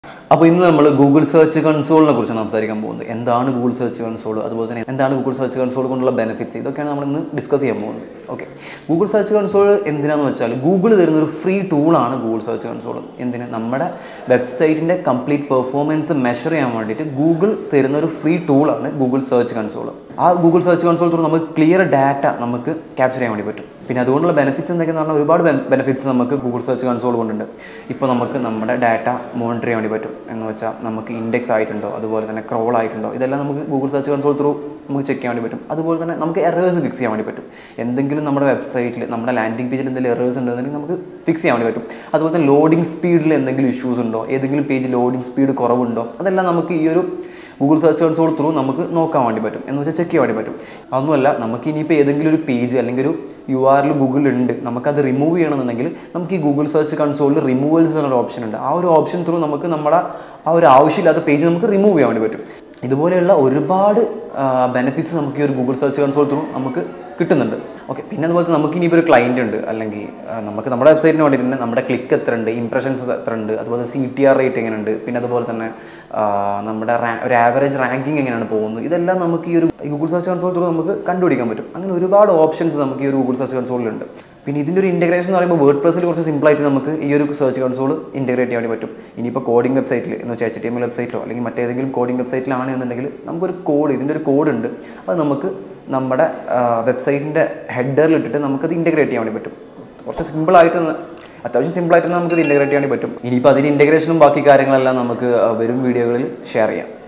അപ്പോൾ ഇന്ന് നമ്മൾ ഗൂഗിൾ സെർച്ച് കൺസോളിനെ കുറിച്ച് സംസാരിക്കാൻ പോകുന്നത് എന്താണ് ഗൂഗിൾ സെർച്ച് കൺസോൾ അതുപോലെ തന്നെ എന്താണ് ഗൂഗിൾ സെർച്ച് കൺസോൾ കൊണ്ടുള്ള ബെനിഫിറ്റ്സ് ഇതൊക്കെയാണ് നമ്മൾ ഇന്ന് ഡിസ്കസ് ചെയ്യാൻ പോകുന്നത് ഓക്കെ ഗൂഗിൾ സെർച്ച് കൺസോൾ എന്തിനാന്ന് വെച്ചാൽ ഗൂഗിൾ തരുന്ന ഒരു ഫ്രീ ടൂളാണ് ഗൂഗിൾ സെർച്ച് കൺസോൾ എന്തിന് നമ്മുടെ വെബ്സൈറ്റിൻ്റെ കംപ്ലീറ്റ് പെർഫോമൻസ് മെഷർ ചെയ്യാൻ വേണ്ടിയിട്ട് ഗൂഗിൾ തരുന്ന ഒരു ഫ്രീ ടൂളാണ് ഗൂഗിൾ സെർച്ച് കൺസോൾ ആ ഗൂഗിൾ സെർച്ച് കൺസോൾ ത്രൂ നമുക്ക് ക്ലിയർ ഡാറ്റ നമുക്ക് ക്യാപ്ചർ ചെയ്യാൻ വേണ്ടി പറ്റും പിന്നെ അതുകൊണ്ടുള്ള ബെനിഫിറ്റ്സ് എന്തൊക്കെയെന്ന് പറഞ്ഞാൽ ഒരുപാട് ബെനിഫിറ്റ്സ് നമുക്ക് ഗൂഗിൾ സെർച്ച് കൺസോൾ കൊണ്ടുണ്ട് ഇപ്പോൾ നമുക്ക് നമ്മുടെ ഡാറ്റ മോണിറ്റർ ചെയ്യാൻ വേണ്ടി പറ്റും എന്ന് വെച്ചാൽ നമുക്ക് ഇൻഡെക്സ് ആയിട്ടുണ്ടോ അതുപോലെ തന്നെ ക്രോൾ ആയിട്ടുണ്ടോ ഇതെല്ലാം നമുക്ക് ഗൂഗിൾ സെർച്ച് കൺസോൾ ത്രൂ നമുക്ക് ചെക്ക് ചെയ്യാൻ വേണ്ടി പറ്റും അതുപോലെ തന്നെ നമുക്ക് എറേഴ്സ് ഫിക്സ് ചെയ്യാൻ വേണ്ടി പറ്റും എന്തെങ്കിലും നമ്മുടെ വെബ്സൈറ്റിൽ നമ്മുടെ ലാൻഡിംഗ് പേജിൽ എന്തെങ്കിലും എറേഴ്സ് ഉണ്ടെന്നുണ്ടെങ്കിൽ നമുക്ക് ഫിക്സ് ചെയ്യാൻ വേണ്ടി പറ്റും അതുപോലെ തന്നെ ലോഡിംഗ് സ്പീഡിൽ എന്തെങ്കിലും ഇഷ്യൂസ് ഉണ്ടോ ഏതെങ്കിലും പേജ് ലോഡിംഗ് സ്പീഡ് കുറവുണ്ടോ അതെല്ലാം നമുക്ക് ഈ ഒരു ഗൂഗിൾ സെർച്ച് കൺസോൾ ത്രൂ നമുക്ക് നോക്കാൻ വേണ്ടി പറ്റും എന്ന് വെച്ചാൽ ചെക്ക് ചെയ്യാൻ വേണ്ടി പറ്റും അതൊന്നുമല്ല നമുക്ക് ഇനിയിപ്പോൾ ഏതെങ്കിലും ഒരു പേജ് അല്ലെങ്കിൽ ഒരു യു ആറിൽ ഗൂഗിളിൽ ഉണ്ട് നമുക്കത് റിമൂവ് ചെയ്യണമെന്നുണ്ടെങ്കിൽ നമുക്ക് ഈ ഗൂഗിൾ സെർച്ച് കൺസോളിൽ റിമൂവൽസ് എന്നൊരു ഓപ്ഷൻ ഉണ്ട് ആ ഒരു ഓപ്ഷൻ ത്രൂ നമുക്ക് നമ്മുടെ ആ ഒരു ആവശ്യമില്ലാത്ത പേജ് നമുക്ക് റിമൂവ് ചെയ്യാൻ വേണ്ടി പറ്റും ഇതുപോലെയുള്ള ഒരുപാട് ബെനിഫിറ്റ്സ് നമുക്ക് ഈ ഒരു ഗൂഗിൾ സെർച്ച് കൺസോൾ ത്രൂ നമുക്ക് കിട്ടുന്നുണ്ട് ഓക്കെ പിന്നെ അതുപോലെ തന്നെ നമുക്ക് ഇനിയിപ്പോൾ ഒരു ക്ലയൻറ്റ് ഉണ്ട് അല്ലെങ്കിൽ ആ, നമുക്ക് നമ്മുടെ വെബ്സൈറ്റിന് വേണ്ടിയിട്ട് തന്നെ നമ്മുടെ ക്ലിക്ക് എത്ര ഉണ്ട് ഇംപ്രഷൻസ് എത്ര ഉണ്ട് അതുപോലെ സി ടി ആർ റേറ്റ് എങ്ങനെയുണ്ട് പിന്നെ അതുപോലെ തന്നെ ആ, നമ്മുടെ റാ- ഒരു ആവറേജ് റാങ്കിങ് എങ്ങനെയാണ് പോകുന്നത് ഇതെല്ലാം നമുക്ക് ഈ ഒരു ഗൂഗിൾ സെർച്ച് കൺസോൾ ത്രൂ നമുക്ക് കണ്ടുപിടിക്കാൻ പറ്റും അങ്ങനെ ഒരുപാട് ഓപ്ഷൻസ് നമുക്ക് ഈ ഒരു ഗൂഗിൾ സെർച്ച് കൺസോളിലുണ്ട് പിന്നെ ഇതിൻ്റെ ഒരു ഇൻറ്റഗ്രേഷൻ എന്ന് പറയുമ്പോൾ വേർഡ് പ്രസിൽ കുറച്ച് സിമ്പിളായിട്ട് നമുക്ക് ഈ ഒരു സെർച്ച് കൺസോൾ ഇൻറ്റഗ്രേറ്റ് ചെയ്യാൻ വേണ്ടി പറ്റും ഇനിയിപ്പോൾ കോഡിംഗ് വെബ്സൈറ്റിൽ എന്ന് വെച്ചാൽ എച്ച് ടി എം എൽ വെബ്സൈറ്റിലോ അല്ലെങ്കിൽ മറ്റേതെങ്കിലും കോഡിംഗ് വെബ്സൈറ്റിലാണ് എന്നുണ്ടെങ്കിൽ നമുക്കൊരു കോഡ് ഇതിൻ്റെ ഒരു കോഡ് ഉണ്ട് അത് നമുക്ക് നമ്മുടെ വെബ്സൈറ്റിൻ്റെ ഹെഡറിൽ ഇട്ടിട്ട് നമുക്കത് ഇൻറ്റഗ്രേറ്റ് ചെയ്യാൻ വേണ്ടി പറ്റും കുറച്ച് സിമ്പിളായിട്ട് ഒന്ന് അത്യാവശ്യം സിമ്പിളായിട്ട് നമുക്കത് ഇൻറ്റഗ്രേറ്റ് ചെയ്യാൻ വേണ്ടി പറ്റും ഇനിയിപ്പോൾ അതിന് ഇൻറ്റഗ്രേഷനും ബാക്കി കാര്യങ്ങളെല്ലാം നമുക്ക് ആ, വരും വീഡിയോകളിൽ ഷെയർ ചെയ്യാം